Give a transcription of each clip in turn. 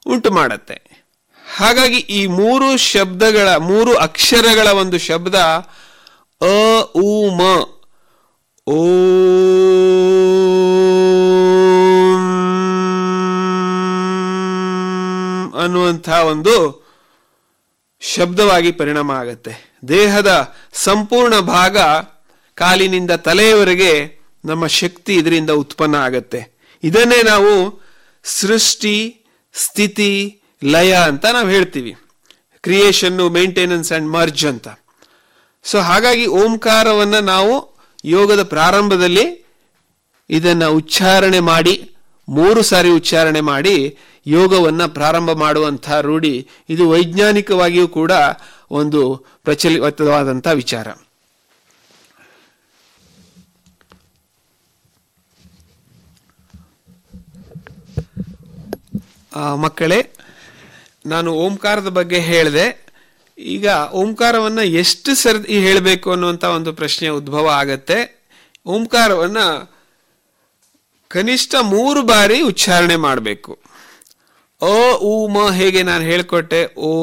ಉಂಟು ಮಾಡತ್ತೆ ಹಾಗಾಗಿ ಈ ಮೂರು ಶಬ್ದಗಳ ಮೂರು ಅಕ್ಷರಗಳ ಒಂದು ಶಬ್ದ ಅ ಉ ಮ ಓಂ ಅನ್ನುವಂಥ ಒಂದು ಶಬ್ದವಾಗಿ ಪರಿಣಾಮ ಆಗುತ್ತೆ ದೇಹದ ಸಂಪೂರ್ಣ ಭಾಗ ಕಾಲಿನಿಂದ ತಲೆಯವರೆಗೆ ನಮ್ಮ ಶಕ್ತಿ ಇದರಿಂದ ಉತ್ಪನ್ನ ಆಗತ್ತೆ ಇದನ್ನೇ ನಾವು ಸೃಷ್ಟಿ ಸ್ಥಿತಿ ಲಯ ಅಂತ ನಾವು ಹೇಳ್ತೀವಿ ಕ್ರಿಯೇಷನ್ನು ಮೇಂಟೆನೆನ್ಸ್ ಅಂಡ್ ಮರ್ಜ್ ಅಂತ ಸೊ ಹಾಗಾಗಿ ಓಂಕಾರವನ್ನ ನಾವು ಯೋಗದ ಪ್ರಾರಂಭದಲ್ಲಿ ಇದನ್ನ ಉಚ್ಚಾರಣೆ ಮಾಡಿ ಮೂರು ಸಾರಿ ಉಚ್ಚಾರಣೆ ಮಾಡಿ ಯೋಗವನ್ನ ಪ್ರಾರಂಭ ಮಾಡುವಂತಹ ರೂಢಿ ಇದು ವೈಜ್ಞಾನಿಕವಾಗಿಯೂ ಕೂಡ ಒಂದು ಪ್ರಚಲಿತವಾದಂಥ ವಿಚಾರ ಆ, ಮಕ್ಕಳೇ ನಾನು ಓಂಕಾರದ ಬಗ್ಗೆ ಹೇಳಿದೆ ಈಗ ಓಂಕಾರವನ್ನ ಎಷ್ಟು ಸರ್ತಿ ಹೇಳಬೇಕು ಅನ್ನುವಂಥ ಒಂದು ಪ್ರಶ್ನೆ ಉದ್ಭವ ಆಗತ್ತೆ ಓಂಕಾರವನ್ನ ಕನಿಷ್ಠ ಮೂರು ಬಾರಿ ಉಚ್ಚಾರಣೆ ಮಾಡಬೇಕು ಅ ಉ ಮ ಹೇಗೆ ನಾನು ಹೇಳ್ಕೊಟ್ಟೆ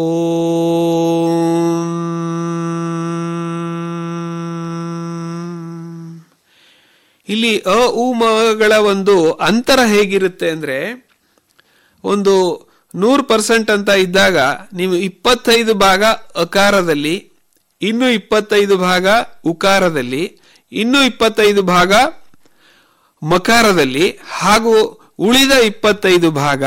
ಓಂ ಇಲ್ಲಿ ಅ ಉ ಮಗಳ ಒಂದು ಅಂತರ ಹೇಗಿರುತ್ತೆ ಅಂದ್ರೆ ಒಂದು ನೂರು ಪರ್ಸೆಂಟ್ ಅಂತ ಇದ್ದಾಗ ನೀವು ಇಪ್ಪತ್ತೈದು ಭಾಗ ಅಕಾರದಲ್ಲಿ ಇನ್ನು ಇಪ್ಪತ್ತೈದು ಭಾಗ ಉಕಾರದಲ್ಲಿ ಇನ್ನು ಇಪ್ಪತ್ತೈದು ಭಾಗ ಮಕಾರದಲ್ಲಿ ಹಾಗೂ ಉಳಿದ ಇಪ್ಪತ್ತೈದು ಭಾಗ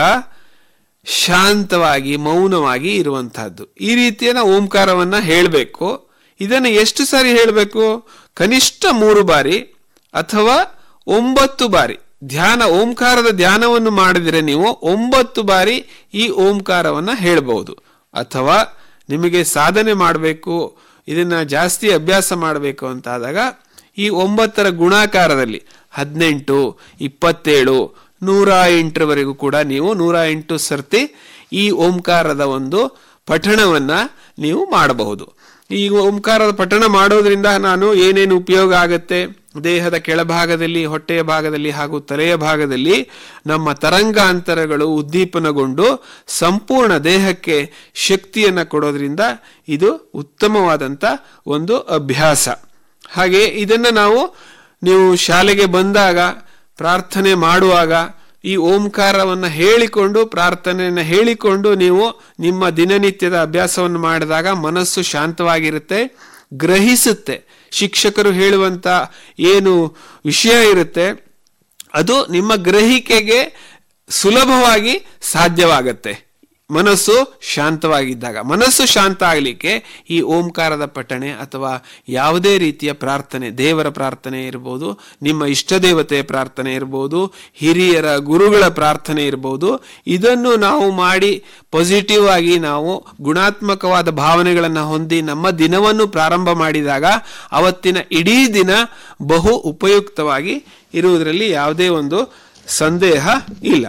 ಶಾಂತವಾಗಿ ಮೌನವಾಗಿ ಇರುವಂತಹದ್ದು ಈ ರೀತಿಯ ನಾವು ಓಂಕಾರವನ್ನ ಹೇಳಬೇಕು ಇದನ್ನು ಎಷ್ಟು ಸಾರಿ ಹೇಳಬೇಕು ಕನಿಷ್ಠ ಮೂರು ಬಾರಿ ಅಥವಾ ಒಂಬತ್ತು ಬಾರಿ ಧ್ಯಾನ ಓಂಕಾರದ ಧ್ಯಾನವನ್ನು ಮಾಡಿದರೆ ನೀವು ಒಂಬತ್ತು ಬಾರಿ ಈ ಓಂಕಾರವನ್ನ ಹೇಳಬಹುದು ಅಥವಾ ನಿಮಗೆ ಸಾಧನೆ ಮಾಡಬೇಕು ಇದನ್ನ ಜಾಸ್ತಿ ಅಭ್ಯಾಸ ಮಾಡಬೇಕು ಅಂತಾದಾಗ ಈ ಒಂಬತ್ತರ ಗುಣಾಕಾರದಲ್ಲಿ ಹದಿನೆಂಟು ಇಪ್ಪತ್ತೇಳು ನೂರ ಎಂಟರವರೆಗೂ ಕೂಡ ನೀವು ನೂರ ಎಂಟು ಸರ್ತಿ ಈ ಓಂಕಾರದ ಒಂದು ಪಠಣವನ್ನ ನೀವು ಮಾಡಬಹುದು ಈ ಓಂಕಾರದ ಪಠಣ ಮಾಡೋದ್ರಿಂದ ನಾನು ಏನೇನು ಉಪಯೋಗ ಆಗತ್ತೆ ದೇಹದ ಕೆಳಭಾಗದಲ್ಲಿ ಹೊಟ್ಟೆಯ ಭಾಗದಲ್ಲಿ ಹಾಗೂ ತಲೆಯ ಭಾಗದಲ್ಲಿ ನಮ್ಮ ತರಂಗಾಂತರಗಳು ಉದ್ದೀಪನಗೊಂಡು ಸಂಪೂರ್ಣ ದೇಹಕ್ಕೆ ಶಕ್ತಿಯನ್ನು ಕೊಡೋದ್ರಿಂದ ಇದು ಉತ್ತಮವಾದಂಥ ಒಂದು ಅಭ್ಯಾಸ ಹಾಗೆ ಇದನ್ನು ನಾವು ನೀವು ಶಾಲೆಗೆ ಬಂದಾಗ ಪ್ರಾರ್ಥನೆ ಮಾಡುವಾಗ ಈ ಓಂಕಾರವನ್ನು ಹೇಳಿಕೊಂಡು ಪ್ರಾರ್ಥನೆಯನ್ನು ಹೇಳಿಕೊಂಡು ನೀವು ನಿಮ್ಮ ದಿನನಿತ್ಯದ ಅಭ್ಯಾಸವನ್ನು ಮಾಡಿದಾಗ ಮನಸ್ಸು ಶಾಂತವಾಗಿರುತ್ತೆ ಗ್ರಹಿಸುತ್ತೆ ಶಿಕ್ಷಕರು ಹೇಳುವಂತ ಏನು ವಿಷಯ ಇರುತ್ತೆ ಅದು ನಿಮ್ಮ ಗ್ರಹಿಕೆಗೆ ಸುಲಭವಾಗಿ ಸಾಧ್ಯವಾಗತ್ತೆ ಮನಸ್ಸು ಶಾಂತವಾಗಿದ್ದಾಗ ಮನಸ್ಸು ಶಾಂತ ಆಗಲಿಕ್ಕೆ ಈ ಓಂಕಾರದ ಪಠಣೆ ಅಥವಾ ಯಾವುದೇ ರೀತಿಯ ಪ್ರಾರ್ಥನೆ ದೇವರ ಪ್ರಾರ್ಥನೆ ಇರ್ಬೋದು ನಿಮ್ಮ ಇಷ್ಟ ದೇವತೆಯ ಪ್ರಾರ್ಥನೆ ಇರ್ಬೋದು ಹಿರಿಯರ ಗುರುಗಳ ಪ್ರಾರ್ಥನೆ ಇರ್ಬೋದು ಇದನ್ನು ನಾವು ಮಾಡಿ ಪಾಸಿಟಿವ್ ಆಗಿ ನಾವು ಗುಣಾತ್ಮಕವಾದ ಭಾವನೆಗಳನ್ನು ಹೊಂದಿ ನಮ್ಮ ದಿನವನ್ನು ಪ್ರಾರಂಭ ಮಾಡಿದಾಗ ಅವತ್ತಿನ ಇಡೀ ದಿನ ಬಹು ಉಪಯುಕ್ತವಾಗಿ ಇರುವುದರಲ್ಲಿ ಯಾವುದೇ ಒಂದು ಸಂದೇಹ ಇಲ್ಲ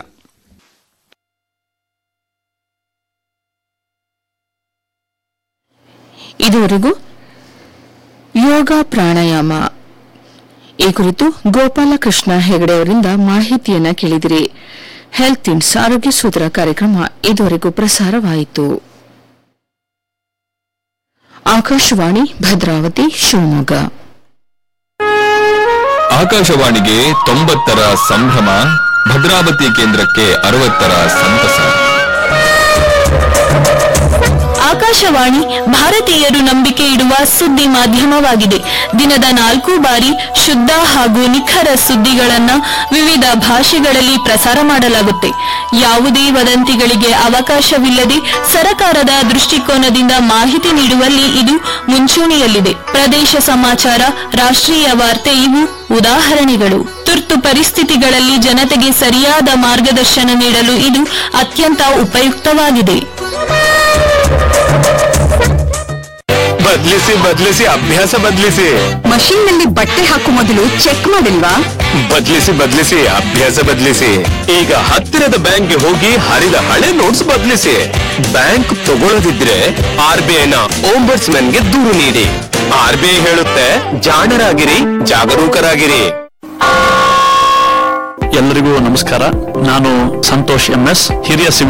ಇದುವರೆಗೂ ಯೋಗ ಪ್ರಾಣಾಯಾಮ ಈ ಕುರಿತು ಗೋಪಾಲಕೃಷ್ಣ ಹೆಗಡೆ ಅವರಿಂದ ಮಾಹಿತಿಯನ್ನ ಕೇಳಿದಿರಿ ಹೆಲ್ತ್ ಇನ್ಸ್ ಆರೋಗ್ಯ ಸೂತ್ರ ಕಾರ್ಯಕ್ರಮ ಇದುವರೆಗೂ ಪ್ರಸಾರವಾಯಿತು ಆಕಾಶವಾಣಿ ಭದ್ರಾವತಿ ಶಿವಮೊಗ್ಗ ಆಕಾಶವಾಣಿಗೆ ತೊಂಬತ್ತರ ಸಂಭ್ರಮ ಭದ್ರಾವತಿ ಕೇಂದ್ರಕ್ಕೆ ಅರವತ್ತರ ಸಂತಸ ಆಕಾಶವಾಣಿ ಭಾರತೀಯರು ನಂಬಿಕೆ ಇಡುವ ಸುದ್ದಿ ಮಾಧ್ಯಮವಾಗಿದೆ ದಿನದ ನಾಲ್ಕು ಬಾರಿ ಶುದ್ಧ ಹಾಗೂ ನಿಖರ ಸುದ್ದಿಗಳನ್ನ ವಿವಿಧ ಭಾಷೆಗಳಲ್ಲಿ ಪ್ರಸಾರ ಮಾಡಲಾಗುತ್ತೆ ಯಾವುದೇ ವದಂತಿಗಳಿಗೆ ಅವಕಾಶವಿಲ್ಲದೆ ಸರಕಾರದ ದೃಷ್ಟಿಕೋನದಿಂದ ಮಾಹಿತಿ ನೀಡುವಲ್ಲಿ ಇದು ಮುಂಚೂಣಿಯಲ್ಲಿದೆ ಪ್ರದೇಶ ಸಮಾಚಾರ ರಾಷ್ಟ್ರೀಯ ವಾರ್ತೆ ಇವು ಉದಾಹರಣೆಗಳು ತುರ್ತು ಪರಿಸ್ಥಿತಿಗಳಲ್ಲಿ ಜನತೆಗೆ ಸರಿಯಾದ ಮಾರ್ಗದರ್ಶನ ನೀಡಲು ಇದು ಅತ್ಯಂತ ಉಪಯುಕ್ತವಾಗಿದೆ ಬದ್ಲಿಸಿ ಬದ್ಲಿಸಿ ಅಭ್ಯಾಸ ಬದ್ಲಿಸಿ ಮಷೀನ್ ನಲ್ಲಿ ಬಟ್ಟೆ ಹಾಕೋ ಮೊದಲು ಚೆಕ್ ಮಾಡಿಲ್ವಾ ಬದ್ಲಿಸಿ ಬದ್ಲಿಸಿ ಅಭ್ಯಾಸ ಬದ್ಲಿಸಿ ಈಗ ಹತ್ತಿರದ ಬ್ಯಾಂಕ್ಗೆ ಹೋಗಿ ಹರಿದ ಹಳೆ ನೋಟ್ಸ್ ಬದ್ಲಿಸಿ ಬ್ಯಾಂಕ್ ತಗೊಳ್ಳದಿದ್ರೆ ಆರ್ ಬಿ ಐನ ಗೆ ದೂರು ನೀಡಿ ಆರ್ ಬಿ ಐ ಹೇಳುತ್ತೆ ಜಾಣರಾಗಿರಿ ಜಾಗರೂಕರಾಗಿರಿ ಎಲ್ಲರಿಗೂ ನಮಸ್ಕಾರ ನಾನು ಸಂತೋಷ್ ಎಂಎಸ್ ಹಿರಿಯ ಸಿವಿಲ್